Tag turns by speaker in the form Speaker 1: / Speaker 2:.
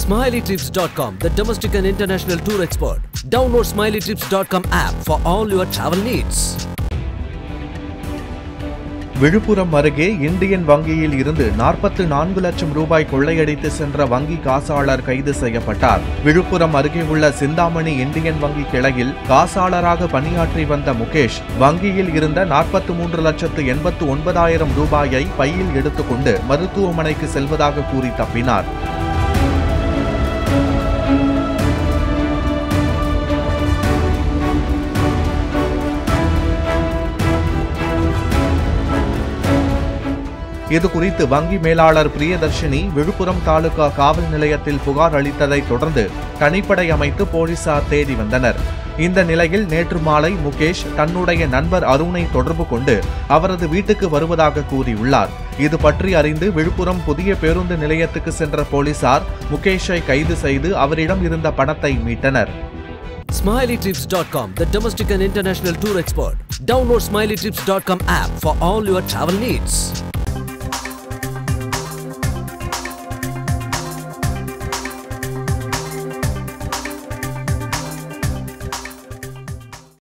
Speaker 1: SmileyTrips.com, the domestic and international tour expert. Download SmileyTrips.com app for all your travel needs.
Speaker 2: Villupuram அருகே Indian வங்கியில் இருந்து நாற்பத்து நான்கு லட்சம் ரூபாய் கொள்ளையடித்து சென்ற வங்கி காசாளர் கைது செய்யப்பட்டார் விழுப்புரம் அருகே உள்ள சிந்தாமணி இந்தியன் வங்கி கிளையில் காசாளராக பணியாற்றி வந்த முகேஷ் வங்கியில் இருந்த நாற்பத்து மூன்று லட்சத்து எண்பத்து ஒன்பதாயிரம் ரூபாயை பையில் எடுத்துக்கொண்டு மருத்துவமனைக்கு செல்வதாக கூறி தப்பினார் இது குறித்து வங்கி மேலாளர் பிரியதர்ஷினி விழுப்புரம் தாலுகா காவல் நிலையத்தில் புகார் அளித்ததை தொடர்ந்து தனிப்படை அமைத்து போலீசார் தேடி வந்தனர் இந்த நிலையில் நேற்று மாலை முகேஷ் தன்னுடைய நண்பர் அருணை தொடர்பு கொண்டு அவரது வீட்டுக்கு வருவதாக கூறியுள்ளார் இது பற்றி அறிந்து விழுப்புரம் புதிய பேருந்து நிலையத்துக்கு சென்ற போலீசார் முகேஷை கைது செய்து அவரிடம் இருந்த பணத்தை மீட்டனர்
Speaker 1: SmileyTrips.com, the domestic and international tour expert. Download SmileyTrips.com app for all your travel needs.